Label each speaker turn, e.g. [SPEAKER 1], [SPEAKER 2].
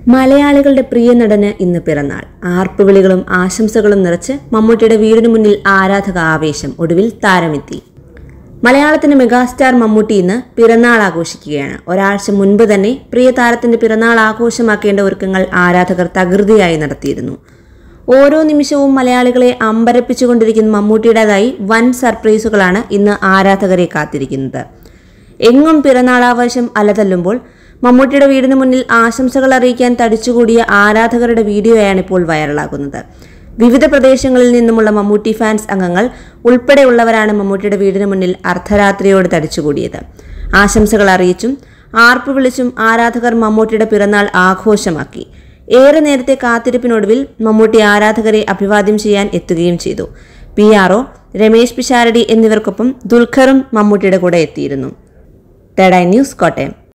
[SPEAKER 1] മലയാളികളുടെ പ്രിയ നടന് ഇന്ന് പിറന്നാൾ ആർപ്പുവിളികളും ആശംസകളും നിറച്ച് മമ്മൂട്ടിയുടെ വീടിനു മുന്നിൽ ആരാധക ആവേശം ഒടുവിൽ താരമെത്തി മലയാളത്തിന്റെ മെഗാസ്റ്റാർ മമ്മൂട്ടി ഇന്ന് പിറന്നാൾ ആഘോഷിക്കുകയാണ് ഒരാഴ്ച മുൻപ് തന്നെ പ്രിയ താരത്തിന്റെ പിറന്നാൾ ആഘോഷമാക്കേണ്ട ഒരുക്കങ്ങൾ ആരാധകർ തകൃതിയായി നടത്തിയിരുന്നു ഓരോ നിമിഷവും മലയാളികളെ അമ്പരപ്പിച്ചുകൊണ്ടിരിക്കുന്ന മമ്മൂട്ടിയുടേതായി വൻ സർപ്രൈസുകളാണ് ഇന്ന് ആരാധകരെ കാത്തിരിക്കുന്നത് എങ്ങും പിറന്നാളാവേശം അലതല്ലുമ്പോൾ മമ്മൂട്ടിയുടെ വീടിന് മുന്നിൽ ആശംസകൾ അറിയിക്കാൻ തടിച്ചുകൂടിയ ആരാധകരുടെ വീഡിയോയാണ് ഇപ്പോൾ വൈറലാകുന്നത് വിവിധ പ്രദേശങ്ങളിൽ നിന്നുമുള്ള മമ്മൂട്ടി ഫാൻസ് അംഗങ്ങൾ ഉൾപ്പെടെയുള്ളവരാണ് മമ്മൂട്ടിയുടെ വീടിന് മുന്നിൽ അർദ്ധരാത്രിയോട് തടിച്ചുകൂടിയത് ആശംസകൾ അറിയിച്ചും ആർപ്പ് വിളിച്ചും ആരാധകർ മമ്മൂട്ടിയുടെ പിറന്നാൾ ആഘോഷമാക്കി ഏറെ നേരത്തെ കാത്തിരിപ്പിനൊടുവിൽ മമ്മൂട്ടി ആരാധകരെ അഭിവാദ്യം ചെയ്യാൻ എത്തുകയും ചെയ്തു പി ആർഒ രമേശ് പിഷാരടി എന്നിവർക്കൊപ്പം ദുൽഖറും മമ്മൂട്ടിയുടെ കൂടെ എത്തിയിരുന്നു തേടായി ന്യൂസ് കോട്ടയം